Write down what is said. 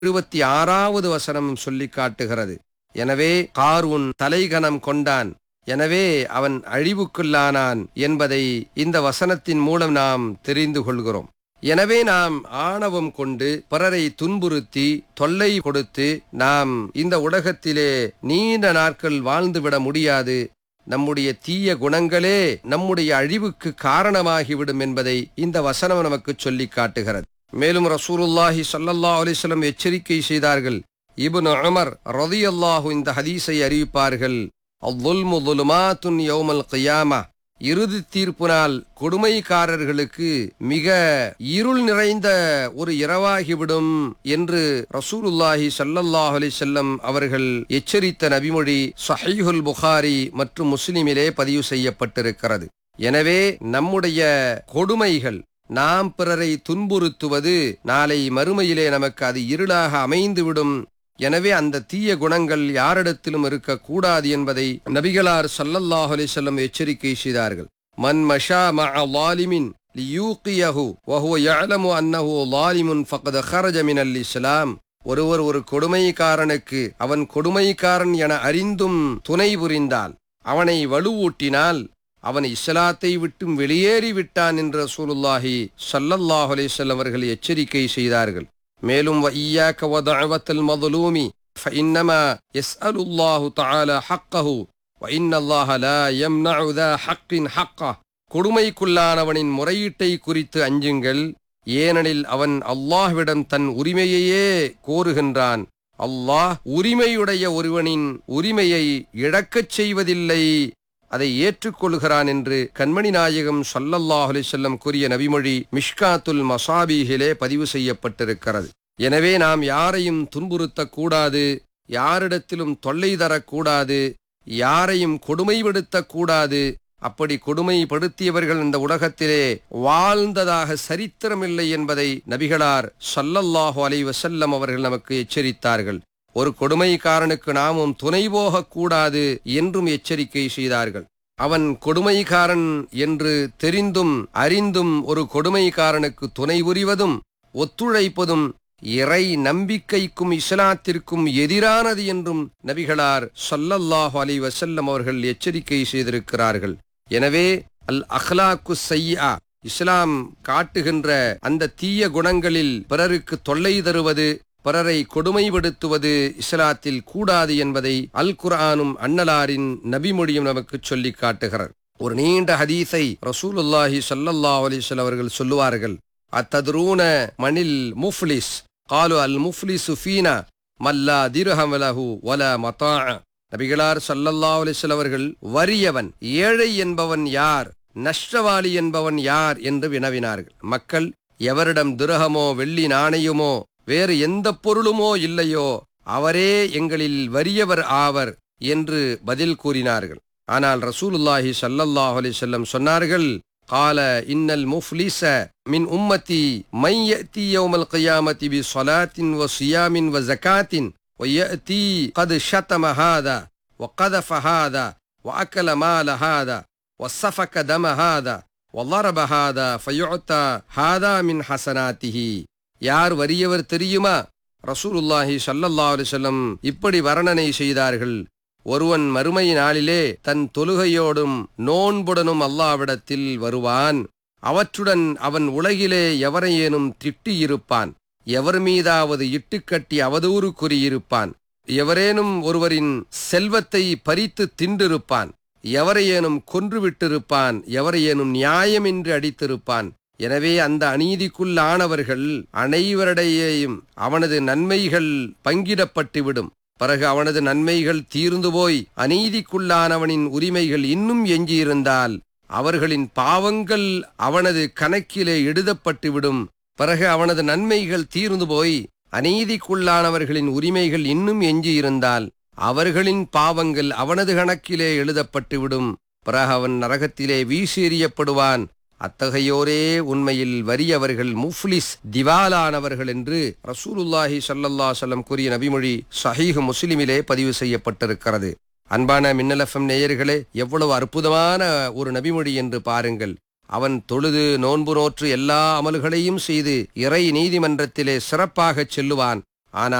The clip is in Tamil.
இருபத்தி ஆறாவது வசனம் சொல்லி காட்டுகிறது எனவே காரூன் தலைகணம் கொண்டான் எனவே அவன் அழிவுக்குள்ளானான் என்பதை இந்த வசனத்தின் மூலம் நாம் தெரிந்து கொள்கிறோம் எனவே நாம் ஆணவம் கொண்டு பிறரை துன்புறுத்தி தொல்லை கொடுத்து நாம் இந்த உலகத்திலே நீண்ட நாட்கள் வாழ்ந்துவிட முடியாது நம்முடைய தீய குணங்களே நம்முடைய அழிவுக்கு காரணமாகிவிடும் என்பதை இந்த வசனம் நமக்கு சொல்லி காட்டுகிறது மேலும் ரசூலுல்லாஹி ஸல்லல்லாஹு அலைஹி வஸல்லம் எச்சரிக்கை செய்தார்கள் இப்னு உமர் ரலியல்லாஹு இந்த ஹதீஸை அறிவிப்பார்கள் அவ்வுல்மு ظُلُمَاتٌ யௌமல் கியாமா இறுதி தீர்ப்பு நாள் கொடுமைக்காரர்களுக்கு மிக இருள் நிறைந்த ஒரு இரவாகிவிடும் என்று ரசூலுல்லாஹி ஸல்லல்லாஹு அலைஹி வஸல்லம் அவர்கள் எச்சரித்த நபிமொழி சஹீஹுல் புகாரி மற்றும் முஸ்லிமிலே பதிவு செய்யப்பட்டிருக்கிறது எனவே நம்முடைய கொடுமைகள் நாம் பிறரை துன்புறுத்துவது நாளை மறுமையிலே நமக்கு அது இருளாக அமைந்துவிடும் எனவே அந்த தீய குணங்கள் யாரிடத்திலும் இருக்கக்கூடாது என்பதை நபிகளார் ஸல்லல்லாஹு அலைஹி வஸல்லம் எச்சரிக்கை செய்தார்கள் மன் மஷா மஅ லாலிமின் லியூகியஹு வஹுவ யஅலமு அன்னஹு லாலிமுன் ஃபக்த ஹரஜ மினல் இஸ்லாம் ஒருவர் ஒரு கொடுமைக்காரனுக்கு அவன் கொடுமைக்காரன் என அறிந்தும் துணை புரிந்தால் அவனை வலுவூட்டினால் அவன் இஸ்லாத்தை விட்டும் வெளியேறி விட்டான் என்று ரசூலுல்லாஹி ஸல்லல்லாஹு அலைஹி வஸல்லம் அவர்கள் எச்சரிக்கை செய்தார்கள் மேலும் وَإِيَّاكَ وَدَعْوَةَ الْمَظْلُومِ فَإِنَّمَا يَسْأَلُ اللَّهُ تَعَالَى حَقَّهُ وَإِنَّ اللَّهَ لَا يَمْنَعُ ذَا حَقٍّ حَقَّهُ கொடுமைக்குள்ளானவனின் முறையீட்டை குறித்து அஞ்சுங்கள் ஏனெனில் அவன் அல்லாஹ்விடம் தன் உரிமையையே கோருகின்றான் அல்லாஹ் உரிமையுடைய ஒருவனின் உரிமையை இழக்கச் செய்வதில்லை அதை ஏற்றுக்கொள்கிறான் என்று கண்மணி நாயகம் ஸல்லல்லாஹு அலைஹி வஸல்லம் கூறிய நபிமொழி மிஷ்காத்துல் மசாபீஹிலே பதிவு செய்யப்பட்டிருக்கிறது எனவே நாம் யாரையும் துன்புறுத்தக் கூடாது யாரிடத்திலும் தொல்லை தரக்கூடாது யாரையும் கொடுமைப்படுத்தக் கூடாது அப்படி கொடுமைப்படுத்தியவர்கள் இந்த உலகத்திலே வாழ்ந்ததாக சரித்திரமில்லை என்பதை நபிகளார் ஸல்லல்லாஹு அலைஹி வஸல்லம் அவர்கள் நமக்கு எச்சரித்தார்கள் ஒரு கொடுமைக்காரனுக்கு நாமும் துணை போகக்கூடாது என்றும் எச்சரிக்கை செய்தார்கள் அவன் கொடுமைக்காரன் என்று தெரிந்தும் அறிந்தும் ஒரு கொடுமைக்காரனுக்கு துணை புரிவதும் ஒத்துழைப்பதும் இறை நம்பிக்கைக்கும் இஸ்லாத்திற்கும் எதிரானது என்றும் நபிகளார் ஸல்லல்லாஹு அலைஹி வஸல்லம் அவர்கள் எச்சரிக்கை செய்திருக்கிறார்கள் எனவே அல் அஹ்லாக்கு சையா இஸ்லாம் காட்டுகின்ற அந்த தீய குணங்களில் பிறருக்கு தொல்லை தருவது பிறரை கொடுமைப்படுத்துவது இஸ்லாத்தில் கூடாது என்பதை அல் குர்ஆனும் அன்னலாரின் நபிமொழியும் நமக்கு சொல்லி காட்டுகிறார் ஒரு நீண்ட ஹதீஸை ரசூலுல்லாஹி ஸல்லல்லாஹு அலைஹி வஸல்லம் அவர்கள் சொல்லுவார்கள் அத்தத்ரூன மனில் முஃப்லிஸ் காலு அல் முஃப்லிசு ஃபீனா மல்லா திர்ஹம் லஹு வல மதா நபிகளார் ஸல்லல்லாஹு அலைஹி வஸல்லம் அவர்கள் வறியவன் ஏழை என்பவன் யார் நஷ்டவாளி என்பவன் யார் என்று வினவினார்கள் மக்கள் எவரிடம் துரகமோ வெள்ளி நாணயமோ வேறு எந்த பொருளுமோ இல்லையோ அவரே எங்களில் வறியவர் ஆவர் என்று பதில் கூறினார்கள் ஆனால் ரசூலுல்லாஹி ஸல்லல்லாஹு அலைஹி வஸல்லம் சொன்னார்கள் قال إن المفلس من أمتي من يأتي يوم القيامة بصلاة وصيام وزكاة ويأتي قد شتم هذا وقذف هذا وأكل مال هذا وسفك دم هذا وضرب هذا فيعطى هذا من حسناته யார் வறியவர் தெரியுமா ரசூலுல்லாஹி ஸல்லல்லாஹு அலைஹி வஸல்லம் இப்படி வர்ணனை செய்தார்கள் ஒருவன் மறுமை நாளிலே தன் தொழுகையோடும் நோன்புடனும் அல்லாவிடத்தில் வருவான் அவற்றுடன் அவன் உலகிலே எவரையேனும் திட்டியிருப்பான் எவர் மீதாவது இட்டுக்கட்டி அவதூறு கூறியிருப்பான் எவரேனும் ஒருவரின் செல்வத்தை பறித்து தின்றிருப்பான் எவரையேனும் கொன்றுவிட்டிருப்பான் எவரையேனும் நியாயமின்றி அடித்திருப்பான் எனவே அந்த அநீதிக்குள்ளானவர்கள் அனைவரிடையேயும் அவனது நன்மைகள் பங்கிடப்பட்டுவிடும் பிறகு அவனது நன்மைகள் தீர்ந்து போய் அநீதிக்குள்ளானவனின் உரிமைகள் இன்னும் எஞ்சியிருந்தால் அவர்களின் பாவங்கள் அவனது கணக்கிலே எழுதப்பட்டுவிடும் பிறகு அவனது நன்மைகள் தீர்ந்து போய் அநீதிக்குள்ளானவர்களின் உரிமைகள் இன்னும் எஞ்சியிருந்தால் அவர்களின் பாவங்கள் அவனது கணக்கிலே எழுதப்பட்டுவிடும் பிறகு அவன் நரகத்திலே வீசி எறியப்படுவான் அத்தகையோரே உண்மையில் வறியவர்கள் முஃப்லிஸ் திவாலானவர்கள் என்று ரசூலுல்லாஹி ஸல்லல்லாஹு அலைஹி வஸல்லம் கூறிய நபிமொழி சஹீஹ் முஸ்லிமிலே பதிவு செய்யப்பட்டிருக்கிறது அன்பான மின்னலஃபம் நேயர்களே எவ்வளவு அற்புதமான ஒரு நபிமொழி என்று பாருங்கள் அவன் தொழுது நோன்பு நோற்று எல்லா அமல்களையும் செய்து இறை நீதிமன்றத்திலே சிறப்பாகச் செல்லுவான் ஆனால்